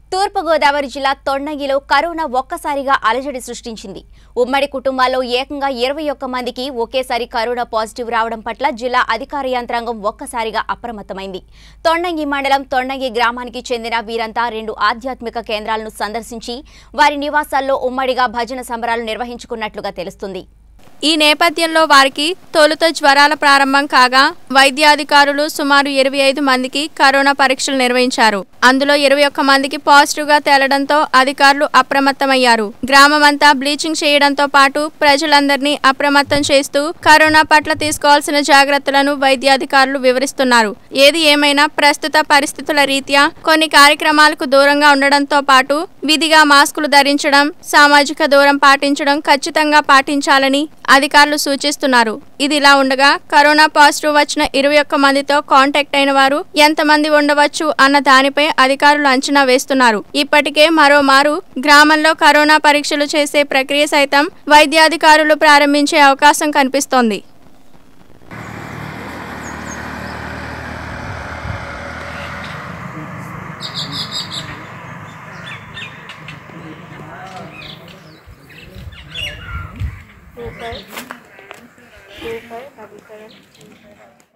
తూర్పుగోదావరి జిల్లా తొండంగిలో కరోనా ఒక్కసారిగా అలజడి సృష్టించింది ఉమ్మడి కుటుంబాల్లో ఏకంగా ఇరవై ఒక్క మందికి ఒకేసారి కరోనా పాజిటివ్ రావడం పట్ల జిల్లా అధికార యంత్రాంగం ఒక్కసారిగా అప్రమత్తమైంది తొండంగి మండలం తొండంగి గ్రామానికి చెందిన వీరంతా రెండు ఆధ్యాత్మిక కేంద్రాలను సందర్శించి వారి నివాసాల్లో ఉమ్మడిగా భజన సంబరాలు నిర్వహించుకున్నట్లుగా తెలుస్తుంది ఈ నేపథ్యంలో వారికి తొలుత జ్వరాల ప్రారంభం కాగా వైద్యాధికారులు సుమారు ఇరవై ఐదు మందికి కరోనా పరీక్షలు నిర్వహించారు అందులో ఇరవై ఒక్క మందికి పాజిటివ్ గా తేలడంతో అధికారులు అప్రమత్తమయ్యారు గ్రామమంతా బ్లీచింగ్ చేయడంతో పాటు ప్రజలందరినీ అప్రమత్తం చేస్తూ కరోనా పట్ల తీసుకోవాల్సిన జాగ్రత్తలను వైద్యాధికారులు వివరిస్తున్నారు ఏది ఏమైనా ప్రస్తుత పరిస్థితుల రీత్యా కొన్ని కార్యక్రమాలకు దూరంగా ఉండడంతో పాటు విధిగా మాస్కులు ధరించడం సామాజిక దూరం పాటించడం ఖచ్చితంగా పాటించాలని అధికారులు సూచిస్తున్నారు ఇది ఇలా ఉండగా కరోనా పాజిటివ్ వచ్చిన ఇరవై ఒక్క మందితో కాంటాక్ట్ అయిన వారు ఎంతమంది ఉండవచ్చు అన్న దానిపై అధికారులు అంచనా వేస్తున్నారు ఇప్పటికే మరోమారు గ్రామంలో కరోనా పరీక్షలు చేసే ప్రక్రియ సైతం వైద్యాధికారులు ప్రారంభించే అవకాశం కనిపిస్తోంది